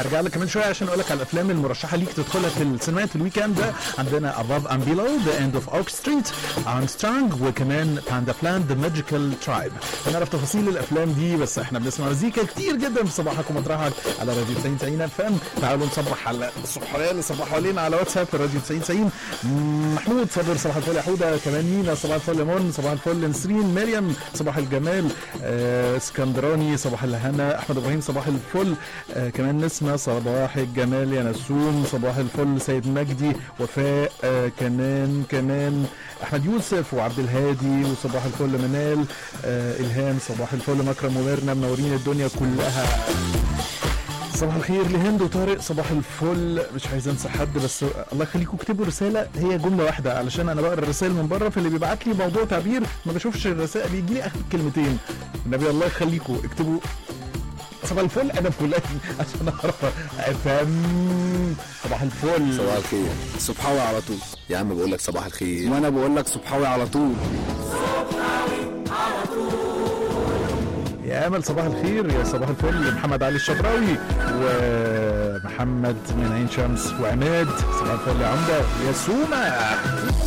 ارجع لك كمان شويه عشان اقول لك على الافلام المرشحه ليك تدخلها في السينمات الويكند ده عندنا above and below the end of oak street armstrong وكمان باندا بلان the magical tribe هنعرف تفاصيل الافلام دي بس احنا بنسمع مزيكا كتير جدا في صباحك ومطرحك على راديو 90 90 اف ام تعالوا نصبح على الصبحيه اللي صبحوا علينا على واتساب في راديو 90 90 محمود صبر صباح الفل يا حوده كمان مينا صباح الفل يا منى صباح الفل نسرين مريم صباح الجمال آه، اسكندراني صباح الهنا احمد ابراهيم صباح الفل آه، كمان نسمه صباح الجمال يا نسوم صباح الفل سيد مجدي وفاء آه، كمان كمان احمد يوسف وعبد الهادي وصباح الفل منال آه، الهام صباح الفل مكرم وميرنا منورين الدنيا كلها صباح الخير لهند وطارق صباح الفل مش عايز انسى حد بس الله يخليكم اكتبوا رساله هي جمله واحده علشان انا بقرا الرسائل من بره فاللي بيبعت لي موضوع تعبير ما بشوفش الرسائل بيجي لي اخر كلمتين النبي الله يخليكم اكتبوا صباح الفل انا فلان عشان اعرف افهم صباح الفل صباح الخير صبحاوي على طول يا عم بقول لك صباح الخير وانا بقول لك صبحاوي على طول يا امل صباح الخير يا صباح الفل محمد علي الشبراوي ومحمد من عين شمس وعماد صباح الفل يا عمده يا سومه